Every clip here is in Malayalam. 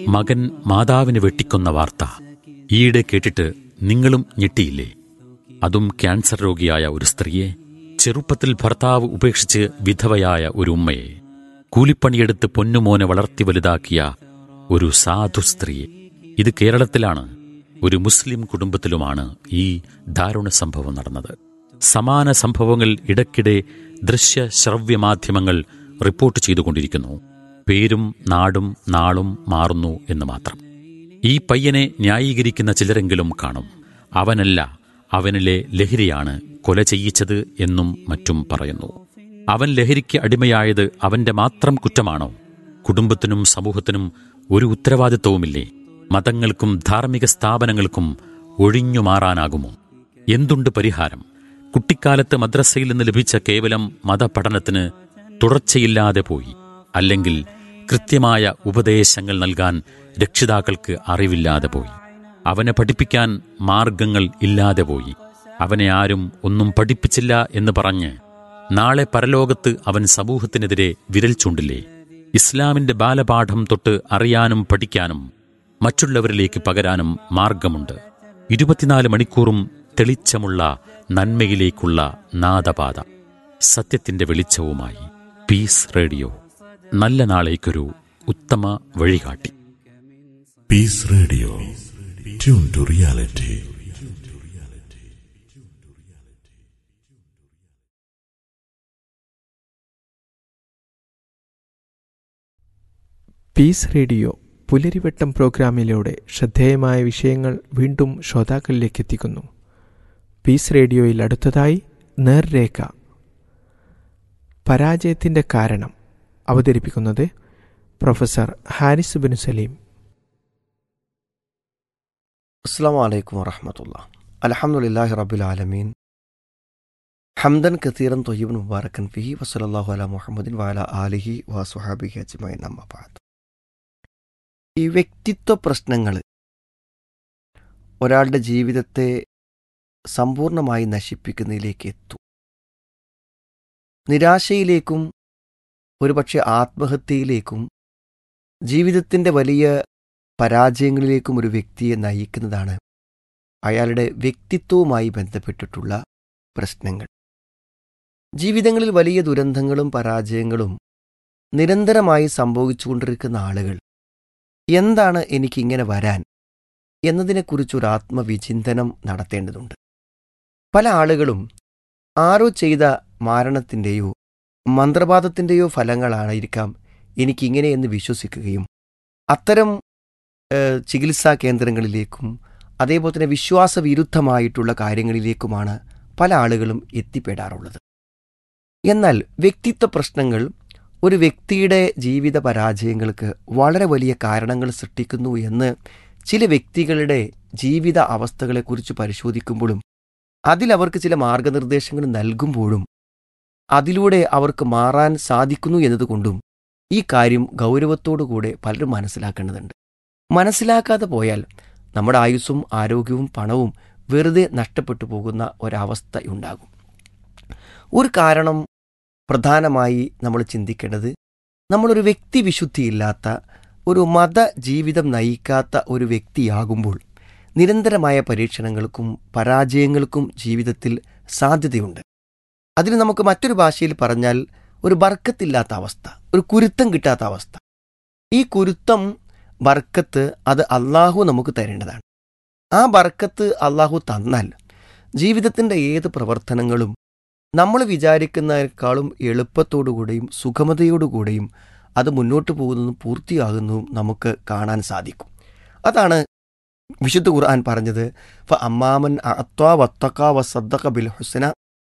മകൻ മാതാവിനെ വെട്ടിക്കൊന്ന വാർത്ത ഈയിടെ കേട്ടിട്ട് നിങ്ങളും ഞെട്ടിയില്ലേ അതും ക്യാൻസർ രോഗിയായ ഒരു സ്ത്രീയെ ചെറുപ്പത്തിൽ ഭർത്താവ് ഉപേക്ഷിച്ച് വിധവയായ ഒരു ഉമ്മയെ കൂലിപ്പണിയെടുത്ത് പൊന്നുമോനെ വളർത്തി വലുതാക്കിയ ഒരു സാധു സ്ത്രീയെ ഇത് കേരളത്തിലാണ് ഒരു മുസ്ലിം കുടുംബത്തിലുമാണ് ഈ ദാരുണ സംഭവം നടന്നത് സമാന സംഭവങ്ങൾ ഇടയ്ക്കിടെ ദൃശ്യ ശ്രവ്യ മാധ്യമങ്ങൾ റിപ്പോർട്ട് ചെയ്തുകൊണ്ടിരിക്കുന്നു പേരും നാടും നാളും മാറുന്നു എന്ന് മാത്രം ഈ പയ്യനെ ന്യായീകരിക്കുന്ന ചിലരെങ്കിലും കാണും അവനല്ല അവനിലെ ലഹരിയാണ് കൊല ചെയ്യിച്ചത് എന്നും മറ്റും പറയുന്നു അവൻ ലഹരിക്ക് അടിമയായത് അവന്റെ മാത്രം കുറ്റമാണോ കുടുംബത്തിനും സമൂഹത്തിനും ഒരു ഉത്തരവാദിത്വവുമില്ലേ മതങ്ങൾക്കും ധാർമ്മിക സ്ഥാപനങ്ങൾക്കും ഒഴിഞ്ഞു മാറാനാകുമോ എന്തുണ്ട് പരിഹാരം കുട്ടിക്കാലത്ത് മദ്രസയിൽ നിന്ന് ലഭിച്ച കേവലം മതപഠനത്തിന് തുടർച്ചയില്ലാതെ പോയി അല്ലെങ്കിൽ കൃത്യമായ ഉപദേശങ്ങൾ നൽകാൻ രക്ഷിതാക്കൾക്ക് അറിവില്ലാതെ പോയി അവനെ പഠിപ്പിക്കാൻ മാർഗങ്ങൾ ഇല്ലാതെ പോയി അവനെ ആരും ഒന്നും പഠിപ്പിച്ചില്ല എന്ന് പറഞ്ഞ് നാളെ പരലോകത്ത് അവൻ സമൂഹത്തിനെതിരെ വിരൽ ചൂണ്ടില്ലേ ഇസ്ലാമിന്റെ ബാലപാഠം തൊട്ട് അറിയാനും പഠിക്കാനും മറ്റുള്ളവരിലേക്ക് പകരാനും മാർഗമുണ്ട് ഇരുപത്തിനാല് മണിക്കൂറും തെളിച്ചമുള്ള നന്മയിലേക്കുള്ള നാദപാത സത്യത്തിന്റെ വെളിച്ചവുമായി പീസ് റേഡിയോ നല്ല നാളേക്കൊരു ഉത്തമ വഴികാട്ടി Peace Radio. Tune to reality. Peace Radio Pularivattam പ്രോഗ്രാമിലൂടെ ശ്രദ്ധേയമായ വിഷയങ്ങൾ വീണ്ടും ശ്രോതാക്കളിലേക്ക് എത്തിക്കുന്നു പീസ് റേഡിയോയിൽ അടുത്തതായി നേർരേഖ പരാജയത്തിൻ്റെ കാരണം അവതരിപ്പിക്കുന്നത് പ്രൊഫസർ ഹാരിസ് ബിൻ സലീം അസ്സാം വലൈക്കും വറഹമത്തുള്ള അലഹമുല്ലാഹി റബുലാലമീൻ ഹംദൻ കത്തീറൻ തൊയ്യബൻ മുബാറക്കൻ ഫിഹി വസലല്ലാഹു അല മുഹമ്മദിൻ വാല ആലിഹി വസുഹാബിഹി അജ്മൈൻ നമ്മബാദ് ഈ വ്യക്തിത്വ പ്രശ്നങ്ങൾ ഒരാളുടെ ജീവിതത്തെ സമ്പൂർണമായി നശിപ്പിക്കുന്നതിലേക്ക് എത്തും നിരാശയിലേക്കും ഒരുപക്ഷെ ആത്മഹത്യയിലേക്കും ജീവിതത്തിൻ്റെ വലിയ പരാജയങ്ങളിലേക്കും ഒരു വ്യക്തിയെ നയിക്കുന്നതാണ് അയാളുടെ വ്യക്തിത്വവുമായി ബന്ധപ്പെട്ടിട്ടുള്ള പ്രശ്നങ്ങൾ ജീവിതങ്ങളിൽ വലിയ ദുരന്തങ്ങളും പരാജയങ്ങളും നിരന്തരമായി സംഭവിച്ചുകൊണ്ടിരിക്കുന്ന ആളുകൾ എന്താണ് എനിക്കിങ്ങനെ വരാൻ എന്നതിനെക്കുറിച്ചൊരു ആത്മവിചിന്തനം നടത്തേണ്ടതുണ്ട് പല ആളുകളും ആരോ ചെയ്ത മാരണത്തിൻ്റെയോ മന്ത്രവാദത്തിൻ്റെയോ ഫലങ്ങളായിരിക്കാം എനിക്കിങ്ങനെ എന്ന് വിശ്വസിക്കുകയും അത്തരം ഏഹ്, ചികിത്സാ കേന്ദ്രങ്ങളിലേക്കും അതേപോലെ തന്നെ വിശ്വാസവിരുദ്ധമായിട്ടുള്ള കാര്യങ്ങളിലേക്കുമാണ് പല ആളുകളും എത്തിപ്പെടാറുള്ളത് എന്നാൽ വ്യക്തിത്വ പ്രശ്നങ്ങൾ ഒരു വ്യക്തിയുടെ ജീവിത പരാജയങ്ങൾക്ക് വളരെ വലിയ കാരണങ്ങൾ സൃഷ്ടിക്കുന്നു എന്ന് ചില വ്യക്തികളുടെ ജീവിത അവസ്ഥകളെക്കുറിച്ച് പരിശോധിക്കുമ്പോഴും അതിലവർക്ക് ചില മാർഗനിർദ്ദേശങ്ങൾ നൽകുമ്പോഴും അതിലൂടെ അവർക്ക് മാറാൻ സാധിക്കുന്നു എന്നതുകൊണ്ടും ഈ കാര്യം ഗൗരവത്തോടുകൂടെ പലരും മനസ്സിലാക്കേണ്ടതുണ്ട് മനസ്സിലാക്കാതെ പോയാൽ നമ്മുടെ ആയുസ്സും ആരോഗ്യവും പണവും വെറുതെ നഷ്ടപ്പെട്ടു പോകുന്ന ഒരവസ്ഥയുണ്ടാകും ഒരു കാരണം പ്രധാനമായി നമ്മൾ ചിന്തിക്കേണ്ടത് നമ്മളൊരു വ്യക്തി വിശുദ്ധിയില്ലാത്ത ഒരു മത ജീവിതം നയിക്കാത്ത ഒരു വ്യക്തിയാകുമ്പോൾ നിരന്തരമായ പരീക്ഷണങ്ങൾക്കും പരാജയങ്ങൾക്കും ജീവിതത്തിൽ സാധ്യതയുണ്ട് അതിന് നമുക്ക് മറ്റൊരു ഭാഷയിൽ പറഞ്ഞാൽ ഒരു ബർക്കത്തില്ലാത്ത അവസ്ഥ ഒരു കുരുത്തം കിട്ടാത്ത അവസ്ഥ ഈ കുരുത്തം ബർക്കത്ത് അത് അള്ളാഹു നമുക്ക് തരേണ്ടതാണ് ആ ബർക്കത്ത് അള്ളാഹു തന്നാൽ ജീവിതത്തിൻ്റെ ഏത് പ്രവർത്തനങ്ങളും നമ്മൾ വിചാരിക്കുന്നതിനേക്കാളും എളുപ്പത്തോടുകൂടെയും സുഗമതയോടുകൂടെയും അത് മുന്നോട്ട് പോകുന്നതും പൂർത്തിയാകുന്നതും നമുക്ക് കാണാൻ സാധിക്കും അതാണ് വിശുദ്ധ ഖുർആൻ പറഞ്ഞത് ഫ അമ്മാമൻ അത്വാ വത്തക്ക വ സദ്ദഖ ബിൽ ഹുസന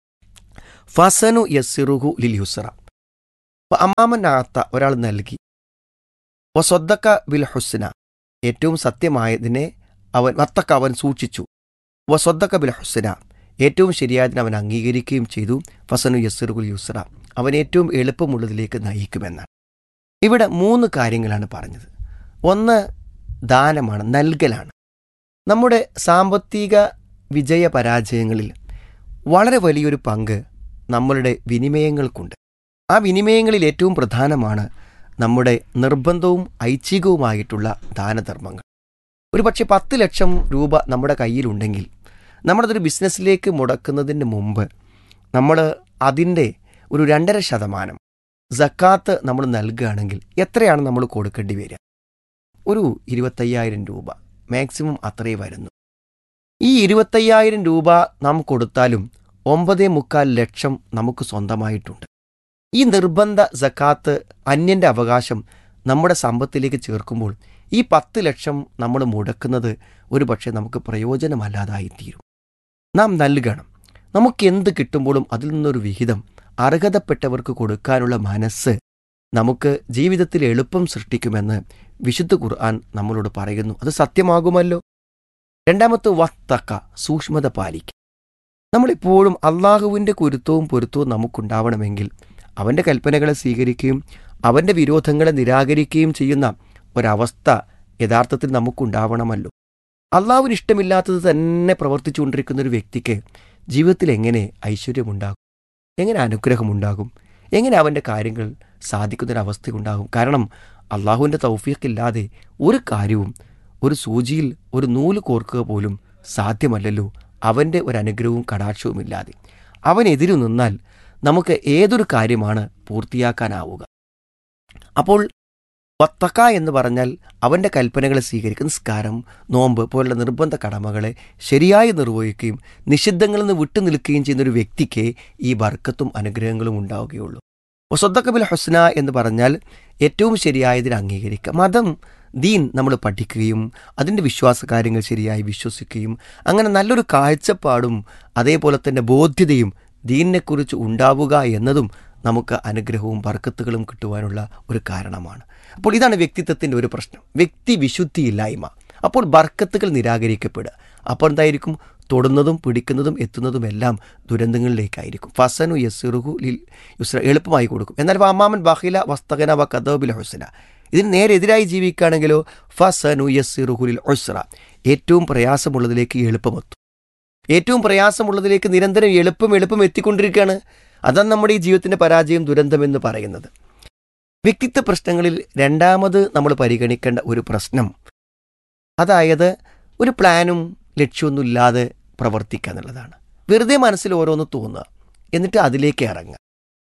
ഫസനു യസ്സിറുഹു ലിൽ ഹുസറ ഫ അമ്മാമൻ അത്ത ഒരാൾ നൽകി വ സ്വദ്ദക്ക ബിൽ ഹുസ്ന ഏറ്റവും സത്യമായതിനെ അവൻ വത്തക്ക അവൻ സൂക്ഷിച്ചു വ സ്വദ്ദക്ക ബിൽ ഹുസ്ന ഏറ്റവും ശരിയായതിനെ അവൻ അംഗീകരിക്കുകയും ചെയ്തു ഫസനു യസ്സിറുൽ യുസ്ര അവൻ ഏറ്റവും എളുപ്പമുള്ളതിലേക്ക് നയിക്കുമെന്നാണ് ഇവിടെ മൂന്ന് കാര്യങ്ങളാണ് പറഞ്ഞത് ഒന്ന് ദാനമാണ് നൽകലാണ് നമ്മുടെ സാമ്പത്തിക വിജയ പരാജയങ്ങളിൽ വളരെ വലിയൊരു പങ്ക് നമ്മളുടെ വിനിമയങ്ങൾക്കുണ്ട് ആ വിനിമയങ്ങളിൽ ഏറ്റവും പ്രധാനമാണ് നമ്മുടെ നിർബന്ധവും ഐച്ഛികവുമായിട്ടുള്ള ദാനധർമ്മങ്ങൾ ഒരു പക്ഷേ പത്ത് ലക്ഷം രൂപ നമ്മുടെ കയ്യിലുണ്ടെങ്കിൽ നമ്മളതൊരു ബിസിനസ്സിലേക്ക് മുടക്കുന്നതിന് മുമ്പ് നമ്മൾ അതിൻ്റെ ഒരു രണ്ടര ശതമാനം സക്കാത്ത് നമ്മൾ നൽകുകയാണെങ്കിൽ എത്രയാണ് നമ്മൾ കൊടുക്കേണ്ടി വരിക ഒരു ഇരുപത്തയ്യായിരം രൂപ മാക്സിമം അത്രയേ വരുന്നു ഈ ഇരുപത്തയ്യായിരം രൂപ നാം കൊടുത്താലും ഒമ്പതേ മുക്കാൽ ലക്ഷം നമുക്ക് സ്വന്തമായിട്ടുണ്ട് ഈ നിർബന്ധ സക്കാത്ത് അന്യൻ്റെ അവകാശം നമ്മുടെ സമ്പത്തിലേക്ക് ചേർക്കുമ്പോൾ ഈ പത്ത് ലക്ഷം നമ്മൾ മുടക്കുന്നത് ഒരു പക്ഷേ നമുക്ക് പ്രയോജനമല്ലാതായിത്തീരും നാം നൽകണം നമുക്ക് എന്ത് കിട്ടുമ്പോഴും അതിൽ നിന്നൊരു വിഹിതം അർഹതപ്പെട്ടവർക്ക് കൊടുക്കാനുള്ള മനസ്സ് നമുക്ക് ജീവിതത്തിൽ എളുപ്പം സൃഷ്ടിക്കുമെന്ന് വിശുദ്ധ ഖുർആൻ നമ്മളോട് പറയുന്നു അത് സത്യമാകുമല്ലോ രണ്ടാമത്തെ വത്തക്ക സൂക്ഷ്മത പാലിക്കുക നമ്മളിപ്പോഴും അള്ളാഹുവിൻ്റെ കുരുത്തവും പൊരുത്തവും നമുക്കുണ്ടാവണമെങ്കിൽ അവൻ്റെ കൽപ്പനകളെ സ്വീകരിക്കുകയും അവൻ്റെ വിരോധങ്ങളെ നിരാകരിക്കുകയും ചെയ്യുന്ന ഒരവസ്ഥ യഥാർത്ഥത്തിൽ നമുക്കുണ്ടാവണമല്ലോ അള്ളാഹുവിന് ഇഷ്ടമില്ലാത്തത് തന്നെ പ്രവർത്തിച്ചുകൊണ്ടിരിക്കുന്ന ഒരു വ്യക്തിക്ക് ജീവിതത്തിൽ എങ്ങനെ ഐശ്വര്യമുണ്ടാകും എങ്ങനെ അനുഗ്രഹമുണ്ടാകും എങ്ങനെ അവൻ്റെ കാര്യങ്ങൾ സാധിക്കുന്നൊരവസ്ഥയുണ്ടാകും കാരണം അള്ളാഹുവിൻ്റെ തൗഫീഖില്ലാതെ ഒരു കാര്യവും ഒരു സൂചിയിൽ ഒരു നൂല് കോർക്കുക പോലും സാധ്യമല്ലല്ലോ അവൻ്റെ ഒരു അനുഗ്രഹവും കടാക്ഷവുമില്ലാതെ അവനെതിരു നിന്നാൽ നമുക്ക് ഏതൊരു കാര്യമാണ് പൂർത്തിയാക്കാനാവുക അപ്പോൾ വത്തക്ക എന്ന് പറഞ്ഞാൽ അവൻ്റെ കൽപ്പനകളെ സ്വീകരിക്കുന്ന നിസ്കാരം നോമ്പ് പോലുള്ള നിർബന്ധ കടമകളെ ശരിയായി നിർവഹിക്കുകയും നിഷിദ്ധങ്ങളിൽ നിന്ന് വിട്ടുനിൽക്കുകയും ചെയ്യുന്ന ഒരു വ്യക്തിക്ക് ഈ ബർക്കത്തും അനുഗ്രഹങ്ങളും ഉണ്ടാവുകയുള്ളൂ വസദ്ദക്കബിൽ ഹുസ്ന എന്ന് പറഞ്ഞാൽ ഏറ്റവും ശരിയായതിൽ അംഗീകരിക്കുക മതം ദീൻ നമ്മൾ പഠിക്കുകയും അതിൻ്റെ വിശ്വാസ കാര്യങ്ങൾ ശരിയായി വിശ്വസിക്കുകയും അങ്ങനെ നല്ലൊരു കാഴ്ചപ്പാടും അതേപോലെ തന്നെ ബോധ്യതയും ദീനിനെക്കുറിച്ച് ഉണ്ടാവുക എന്നതും നമുക്ക് അനുഗ്രഹവും ബർക്കത്തുകളും കിട്ടുവാനുള്ള ഒരു കാരണമാണ് അപ്പോൾ ഇതാണ് വ്യക്തിത്വത്തിൻ്റെ ഒരു പ്രശ്നം വ്യക്തി വിശുദ്ധിയില്ലായ്മ അപ്പോൾ ബർക്കത്തുകൾ നിരാകരിക്കപ്പെടുക അപ്പോൾ എന്തായിരിക്കും തൊടുന്നതും പിടിക്കുന്നതും എത്തുന്നതും എല്ലാം ദുരന്തങ്ങളിലേക്കായിരിക്കും ഫസനു യസുറുഹു ലിൽ യുസ്ര എളുപ്പമായി കൊടുക്കും എന്നാൽ അമ്മാമൻ ബഹില വസ്തകന വ കദബിൽ ഹുസന ഇതിന് നേരെ എതിരായി ജീവിക്കുകയാണെങ്കിലോ ഫസനു യസിറുഹുലിൽ ഒസ്ര ഏറ്റവും പ്രയാസമുള്ളതിലേക്ക് എളുപ്പമെത്തും ഏറ്റവും പ്രയാസമുള്ളതിലേക്ക് നിരന്തരം എളുപ്പം എളുപ്പം എത്തിക്കൊണ്ടിരിക്കുകയാണ് അതാണ് നമ്മുടെ ഈ ജീവിതത്തിൻ്റെ പരാജയം ദുരന്തമെന്ന് പറയുന്നത് വ്യക്തിത്വ പ്രശ്നങ്ങളിൽ രണ്ടാമത് നമ്മൾ പരിഗണിക്കേണ്ട ഒരു പ്രശ്നം അതായത് ഒരു പ്ലാനും ലക്ഷ്യമൊന്നും ഇല്ലാതെ പ്രവർത്തിക്കുക എന്നുള്ളതാണ് വെറുതെ മനസ്സിൽ ഓരോന്ന് തോന്നുക എന്നിട്ട് അതിലേക്ക് ഇറങ്ങുക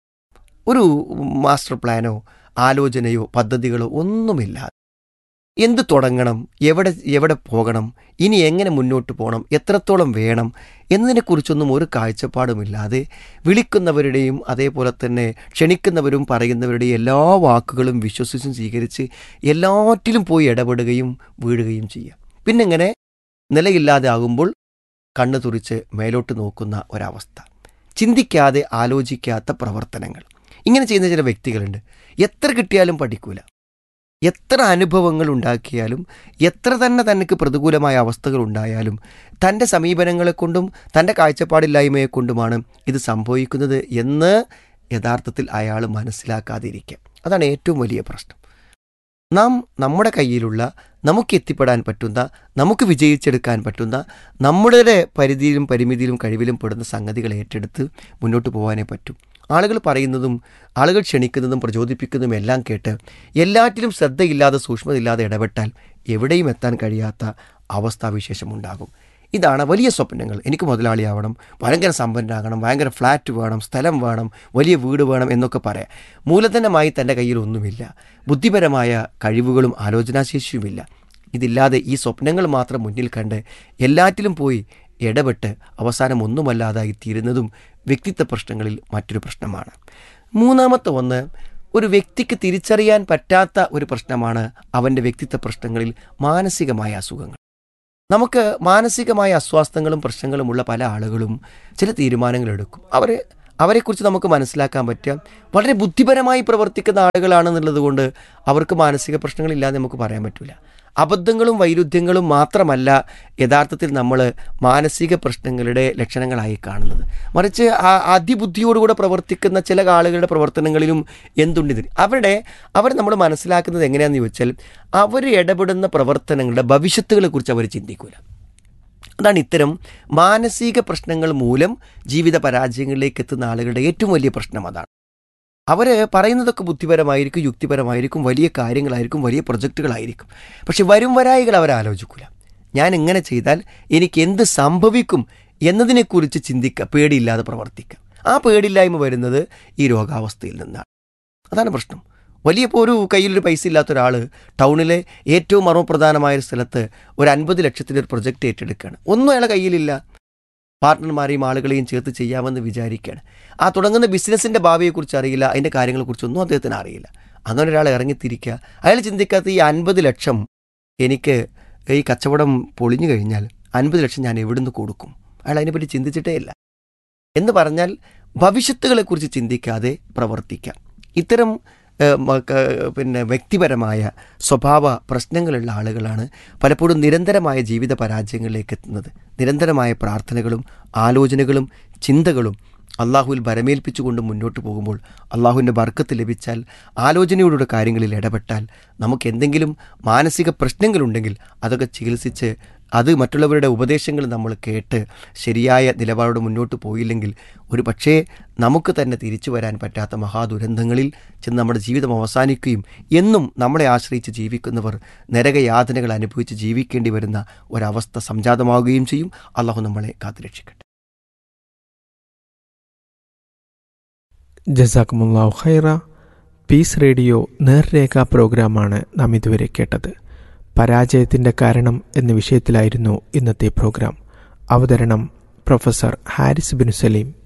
ഒരു മാസ്റ്റർ പ്ലാനോ ആലോചനയോ പദ്ധതികളോ ഒന്നുമില്ലാതെ എന്ത് തുടങ്ങണം എവിടെ എവിടെ പോകണം ഇനി എങ്ങനെ മുന്നോട്ട് പോകണം എത്രത്തോളം വേണം എന്നതിനെക്കുറിച്ചൊന്നും ഒരു കാഴ്ചപ്പാടുമില്ലാതെ വിളിക്കുന്നവരുടെയും അതേപോലെ തന്നെ ക്ഷണിക്കുന്നവരും പറയുന്നവരുടെയും എല്ലാ വാക്കുകളും വിശ്വസിച്ചും സ്വീകരിച്ച് എല്ലാറ്റിലും പോയി ഇടപെടുകയും വീഴുകയും ചെയ്യുക പിന്നെ ഇങ്ങനെ നിലയില്ലാതെ ആകുമ്പോൾ കണ്ണു തുറിച്ച് മേലോട്ട് നോക്കുന്ന ഒരവസ്ഥ ചിന്തിക്കാതെ ആലോചിക്കാത്ത പ്രവർത്തനങ്ങൾ ഇങ്ങനെ ചെയ്യുന്ന ചില വ്യക്തികളുണ്ട് എത്ര കിട്ടിയാലും പഠിക്കൂല എത്ര അനുഭവങ്ങൾ ഉണ്ടാക്കിയാലും എത്ര തന്നെ തനിക്ക് പ്രതികൂലമായ അവസ്ഥകൾ ഉണ്ടായാലും തൻ്റെ സമീപനങ്ങളെ കൊണ്ടും തൻ്റെ കാഴ്ചപ്പാടില്ലായ്മയെ കൊണ്ടുമാണ് ഇത് സംഭവിക്കുന്നത് എന്ന് യഥാർത്ഥത്തിൽ അയാൾ മനസ്സിലാക്കാതിരിക്കുക അതാണ് ഏറ്റവും വലിയ പ്രശ്നം നാം നമ്മുടെ കയ്യിലുള്ള നമുക്ക് എത്തിപ്പെടാൻ പറ്റുന്ന നമുക്ക് വിജയിച്ചെടുക്കാൻ പറ്റുന്ന നമ്മുടെ പരിധിയിലും പരിമിതിയിലും കഴിവിലും പെടുന്ന സംഗതികൾ ഏറ്റെടുത്ത് മുന്നോട്ട് പോകാനേ പറ്റും ആളുകൾ പറയുന്നതും ആളുകൾ ക്ഷണിക്കുന്നതും പ്രചോദിപ്പിക്കുന്നതും എല്ലാം കേട്ട് എല്ലാറ്റിലും ശ്രദ്ധയില്ലാതെ സൂക്ഷ്മതയില്ലാതെ ഇടപെട്ടാൽ എവിടെയും എത്താൻ കഴിയാത്ത അവസ്ഥാവിശേഷമുണ്ടാകും ഇതാണ് വലിയ സ്വപ്നങ്ങൾ എനിക്ക് മുതലാളിയാവണം ഭയങ്കര സമ്പന്നനാകണം ഭയങ്കര ഫ്ലാറ്റ് വേണം സ്ഥലം വേണം വലിയ വീട് വേണം എന്നൊക്കെ പറയാം മൂലധനമായി തൻ്റെ കയ്യിൽ ഒന്നുമില്ല ബുദ്ധിപരമായ കഴിവുകളും ആലോചനാശേഷിയുമില്ല ഇതില്ലാതെ ഈ സ്വപ്നങ്ങൾ മാത്രം മുന്നിൽ കണ്ട് എല്ലാറ്റിലും പോയി ഇടപെട്ട് അവസാനം ഒന്നുമല്ലാതായി തീരുന്നതും വ്യക്തിത്വ പ്രശ്നങ്ങളിൽ മറ്റൊരു പ്രശ്നമാണ് മൂന്നാമത്തെ ഒന്ന് ഒരു വ്യക്തിക്ക് തിരിച്ചറിയാൻ പറ്റാത്ത ഒരു പ്രശ്നമാണ് അവൻ്റെ വ്യക്തിത്വ പ്രശ്നങ്ങളിൽ മാനസികമായ അസുഖങ്ങൾ നമുക്ക് മാനസികമായ അസ്വാസ്ഥങ്ങളും പ്രശ്നങ്ങളുമുള്ള പല ആളുകളും ചില തീരുമാനങ്ങൾ എടുക്കും അവരെ അവരെക്കുറിച്ച് നമുക്ക് മനസ്സിലാക്കാൻ പറ്റുക വളരെ ബുദ്ധിപരമായി പ്രവർത്തിക്കുന്ന ആളുകളാണെന്നുള്ളത് കൊണ്ട് അവർക്ക് മാനസിക പ്രശ്നങ്ങളില്ലാതെ നമുക്ക് പറയാൻ പറ്റില്ല അബദ്ധങ്ങളും വൈരുദ്ധ്യങ്ങളും മാത്രമല്ല യഥാർത്ഥത്തിൽ നമ്മൾ മാനസിക പ്രശ്നങ്ങളുടെ ലക്ഷണങ്ങളായി കാണുന്നത് മറിച്ച് ആ അതിബുദ്ധിയോടുകൂടെ പ്രവർത്തിക്കുന്ന ചില ആളുകളുടെ പ്രവർത്തനങ്ങളിലും എന്തുണ്ട് ഇതിന് അവരുടെ അവർ നമ്മൾ മനസ്സിലാക്കുന്നത് എങ്ങനെയാണെന്ന് ചോദിച്ചാൽ അവർ ഇടപെടുന്ന പ്രവർത്തനങ്ങളുടെ ഭവിഷ്യത്തുകളെക്കുറിച്ച് അവർ ചിന്തിക്കില്ല അതാണ് ഇത്തരം മാനസിക പ്രശ്നങ്ങൾ മൂലം ജീവിത പരാജയങ്ങളിലേക്ക് എത്തുന്ന ആളുകളുടെ ഏറ്റവും വലിയ പ്രശ്നം അതാണ് അവർ പറയുന്നതൊക്കെ ബുദ്ധിപരമായിരിക്കും യുക്തിപരമായിരിക്കും വലിയ കാര്യങ്ങളായിരിക്കും വലിയ പ്രൊജക്റ്റുകളായിരിക്കും പക്ഷെ വരും വരായികൾ അവർ ആലോചിക്കില്ല ഞാൻ ഇങ്ങനെ ചെയ്താൽ എനിക്ക് എന്ത് സംഭവിക്കും എന്നതിനെക്കുറിച്ച് ചിന്തിക്കുക പേടിയില്ലാതെ പ്രവർത്തിക്കുക ആ പേടിയില്ലായ്മ വരുന്നത് ഈ രോഗാവസ്ഥയിൽ നിന്നാണ് അതാണ് പ്രശ്നം വലിയ ഇപ്പോൾ ഒരു കയ്യിലൊരു പൈസ ഇല്ലാത്ത ഒരാൾ ടൗണിലെ ഏറ്റവും മർമ്മപ്രധാനമായ ഒരു സ്ഥലത്ത് ഒരു അൻപത് ലക്ഷത്തിൻ്റെ ഒരു പ്രൊജക്റ്റ് ഏറ്റെടുക്കുകയാണ് ഒന്നും അയാളെ കയ്യിലില്ല പാർട്ട്ണർമാരെയും ആളുകളെയും ചേർത്ത് ചെയ്യാമെന്ന് വിചാരിക്കുകയാണ് ആ തുടങ്ങുന്ന ബിസിനസ്സിൻ്റെ ഭാവിയെക്കുറിച്ച് അറിയില്ല അതിൻ്റെ കാര്യങ്ങളെക്കുറിച്ചൊന്നും അദ്ദേഹത്തിന് അറിയില്ല അങ്ങനെ ഒരാൾ ഇറങ്ങിത്തിരിക്കുക അയാൾ ചിന്തിക്കാത്ത ഈ അൻപത് ലക്ഷം എനിക്ക് ഈ കച്ചവടം പൊളിഞ്ഞു കഴിഞ്ഞാൽ അൻപത് ലക്ഷം ഞാൻ എവിടുന്ന് കൊടുക്കും അയാൾ അതിനെപ്പറ്റി ചിന്തിച്ചിട്ടേ ഇല്ല എന്ന് പറഞ്ഞാൽ ഭവിഷ്യത്തുകളെക്കുറിച്ച് ചിന്തിക്കാതെ പ്രവർത്തിക്കാം ഇത്തരം ഏഹ്, മ- ക- പിന്നെ വ്യക്തിപരമായ സ്വഭാവ പ്രശ്നങ്ങളുള്ള ആളുകളാണ് പലപ്പോഴും നിരന്തരമായ ജീവിത പരാജയങ്ങളിലേക്ക് എത്തുന്നത് നിരന്തരമായ പ്രാർത്ഥനകളും ആലോചനകളും ചിന്തകളും അള്ളാഹുവിൽ ഭരമേൽപ്പിച്ചുകൊണ്ട് മുന്നോട്ട് പോകുമ്പോൾ അള്ളാഹുവിൻ്റെ ബർക്കത്ത് ലഭിച്ചാൽ ആലോചനയോടുകൂടെ കാര്യങ്ങളിൽ ഇടപെട്ടാൽ നമുക്ക് എന്തെങ്കിലും മാനസിക പ്രശ്നങ്ങളുണ്ടെങ്കിൽ അതൊക്കെ ചികിത്സിച്ച് അത് മറ്റുള്ളവരുടെ ഉപദേശങ്ങൾ നമ്മൾ കേട്ട് ശരിയായ നിലപാടോട് മുന്നോട്ട് പോയില്ലെങ്കിൽ ഒരു പക്ഷേ നമുക്ക് തന്നെ തിരിച്ചു വരാൻ പറ്റാത്ത മഹാദുരന്തങ്ങളിൽ ചെന്ന് നമ്മുടെ ജീവിതം അവസാനിക്കുകയും എന്നും നമ്മളെ ആശ്രയിച്ച് ജീവിക്കുന്നവർ നരകയാതനകൾ അനുഭവിച്ച് ജീവിക്കേണ്ടി വരുന്ന ഒരവസ്ഥ സംജാതമാവുകയും ചെയ്യും അള്ളാഹു നമ്മളെ കാത്തുരക്ഷിക്കട്ടെ ജസാക്കുമുല്ലാഹു ഖൈറ പീസ് റേഡിയോ നേർരേഖ പ്രോഗ്രാമാണ് നാം ഇതുവരെ കേട്ടത് പരാജയത്തിൻ്റെ കാരണം എന്ന വിഷയത്തിലായിരുന്നു ഇന്നത്തെ പ്രോഗ്രാം അവതരണം പ്രൊഫസർ ഹാരിസ് ബിൻ സലീം